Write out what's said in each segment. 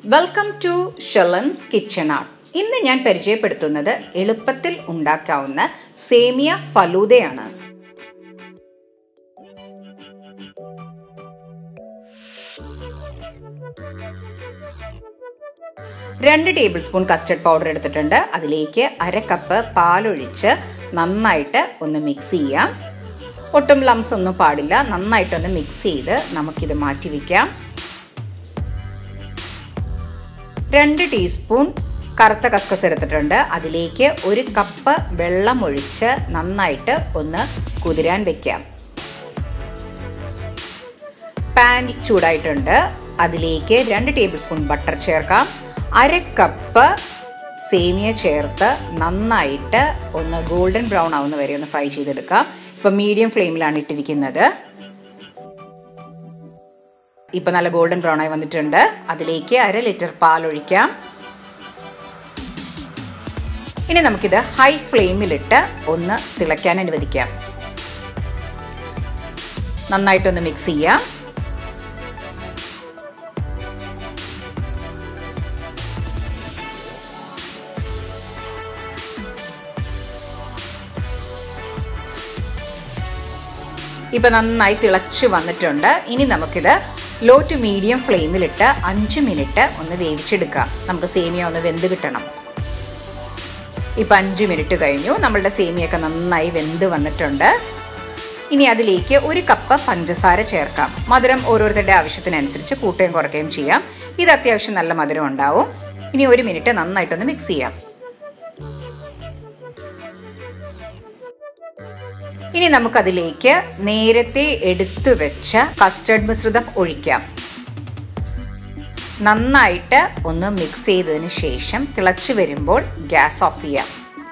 welcome to Shelen's kitchen art ഇന്ന് ഞാൻ പരിചയപ്പെടുത്തുന്നത് എളുപ്പത്തിൽ ഉണ്ടാക്കാവുന്ന സേമിയ ഫലൂദയാണ് രണ്ട് ടേബിൾ സ്പൂൺ കസ്റ്റർഡ് പൗഡർ എടുത്തിട്ടുണ്ട് അതിലേക്ക് അര കപ്പ് പാലൊഴിച്ച് നന്നായിട്ട് ഒന്ന് മിക്സ് ചെയ്യാം ഒട്ടും ലംസ് ഒന്നും പാടില്ല നന്നായിട്ടൊന്ന് മിക്സ് ചെയ്ത് നമുക്കിത് മാറ്റി വയ്ക്കാം രണ്ട് ടീസ്പൂൺ കറുത്ത കസ്കസ് എടുത്തിട്ടുണ്ട് അതിലേക്ക് ഒരു കപ്പ് വെള്ളം ഒഴിച്ച് നന്നായിട്ട് ഒന്ന് കുതിരാൻ വെക്കാം പാൻ ചൂടായിട്ടുണ്ട് അതിലേക്ക് രണ്ട് ടേബിൾ സ്പൂൺ ബട്ടർ ചേർക്കാം അര കപ്പ് സേമിയ ചേർത്ത് നന്നായിട്ട് ഒന്ന് ഗോൾഡൻ ബ്രൗൺ ആവുന്ന വരെ ഒന്ന് ഫ്രൈ ചെയ്തെടുക്കാം ഇപ്പം മീഡിയം ഫ്ലെയിമിലാണ് ഇട്ടിരിക്കുന്നത് ഇപ്പം നല്ല ഗോൾഡൻ ബ്രൗൺ ആയി വന്നിട്ടുണ്ട് അതിലേക്ക് അര ലിറ്റർ പാൽ ഒഴിക്കാം ഇനി നമുക്കിത് ഹൈ ഫ്ലെയിമിലിട്ട് ഒന്ന് തിളയ്ക്കാൻ അനുവദിക്കാം നന്നായിട്ടൊന്ന് മിക്സ് ചെയ്യാം ഇപ്പം നന്നായി തിളച്ച് വന്നിട്ടുണ്ട് ഇനി നമുക്കിത് ലോ ടു മീഡിയം ഫ്ലെയിമിലിട്ട് അഞ്ച് മിനിറ്റ് ഒന്ന് വേവിച്ചെടുക്കാം നമുക്ക് സേമിയ ഒന്ന് വെന്ത് കിട്ടണം ഇപ്പം അഞ്ച് മിനിറ്റ് കഴിഞ്ഞു നമ്മളുടെ സേമിയൊക്കെ നന്നായി വെന്ത് വന്നിട്ടുണ്ട് ഇനി അതിലേക്ക് ഒരു കപ്പ് പഞ്ചസാര ചേർക്കാം മധുരം ഓരോരുത്തരുടെ ആവശ്യത്തിനനുസരിച്ച് കൂട്ടുകയും കുറയ്ക്കുകയും ചെയ്യാം ഇത് അത്യാവശ്യം നല്ല മധുരം ഉണ്ടാവും ഇനി ഒരു മിനിറ്റ് നന്നായിട്ടൊന്ന് മിക്സ് ചെയ്യാം ഇനി നമുക്കതിലേക്ക് നേരത്തെ എടുത്തു വെച്ച കസ്റ്റർഡ് മിശ്രിതം ഒഴിക്കാം നന്നായിട്ട് ഒന്ന് മിക്സ് ചെയ്തതിന് ശേഷം തിളച്ച് വരുമ്പോൾ ഗ്യാസ് ഓഫ് ചെയ്യാം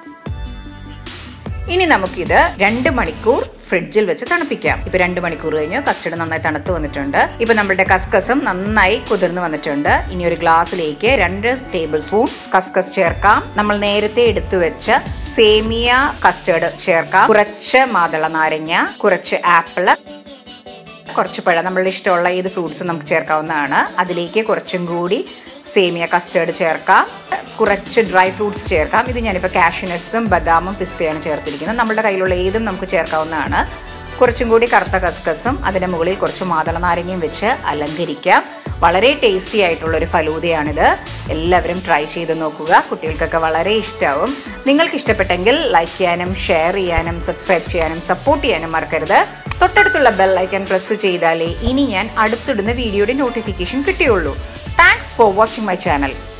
ഇനി നമുക്കിത് രണ്ട് മണിക്കൂർ ഫ്രിഡ്ജിൽ വെച്ച് തണുപ്പിക്കാം ഇപ്പൊ രണ്ട് മണിക്കൂർ കഴിഞ്ഞ് കസ്റ്റർഡ് നന്നായി തണുത്ത് വന്നിട്ടുണ്ട് ഇപ്പൊ നമ്മുടെ കസ്കസും നന്നായി കുതിർന്ന് വന്നിട്ടുണ്ട് ഇനി ഒരു ഗ്ലാസ്സിലേക്ക് രണ്ട് ടേബിൾ സ്പൂൺ കസ്കസ് ചേർക്കാം നമ്മൾ നേരത്തെ എടുത്തു വെച്ച സേമിയ കസ്റ്റേർഡ് ചേർക്കാം കുറച്ച് മാതള നാരങ്ങ കുറച്ച് ആപ്പിള് കുറച്ച് പഴം നമ്മളുടെ ഇഷ്ടമുള്ള ഏത് ഫ്രൂട്ട്സും നമുക്ക് ചേർക്കാവുന്നതാണ് അതിലേക്ക് കുറച്ചും കൂടി സേമിയ കസ്റ്റേർഡ് ചേർക്കാം കുറച്ച് ഡ്രൈ ഫ്രൂട്ട്സ് ചേർക്കാം ഇത് ഞാനിപ്പോൾ കാഷ്യൂനട്ട്സും ബദാമും പിസ്തയാണ് ചേർത്തിരിക്കുന്നത് നമ്മുടെ കയ്യിലുള്ള ഏതും നമുക്ക് ചേർക്കാവുന്നതാണ് കുറച്ചും കൂടി കറുത്ത കസ്കസും അതിൻ്റെ മുകളിൽ കുറച്ച് മാതള നാരങ്ങയും വെച്ച് അലങ്കരിക്കാം വളരെ ടേസ്റ്റി ആയിട്ടുള്ള ഒരു ഫലൂദയാണിത് എല്ലാവരും ട്രൈ ചെയ്ത് നോക്കുക കുട്ടികൾക്കൊക്കെ വളരെ ഇഷ്ടമാവും നിങ്ങൾക്ക് ഇഷ്ടപ്പെട്ടെങ്കിൽ ലൈക്ക് ചെയ്യാനും ഷെയർ ചെയ്യാനും സബ്സ്ക്രൈബ് ചെയ്യാനും സപ്പോർട്ട് ചെയ്യാനും മറക്കരുത് തൊട്ടടുത്തുള്ള ബെൽ ഐക്കൺ പ്രസ് ചെയ്താലേ ഇനി ഞാൻ അടുത്തിടുന്ന വീഡിയോയുടെ നോട്ടിഫിക്കേഷൻ കിട്ടിയുള്ളൂ thanks for watching my channel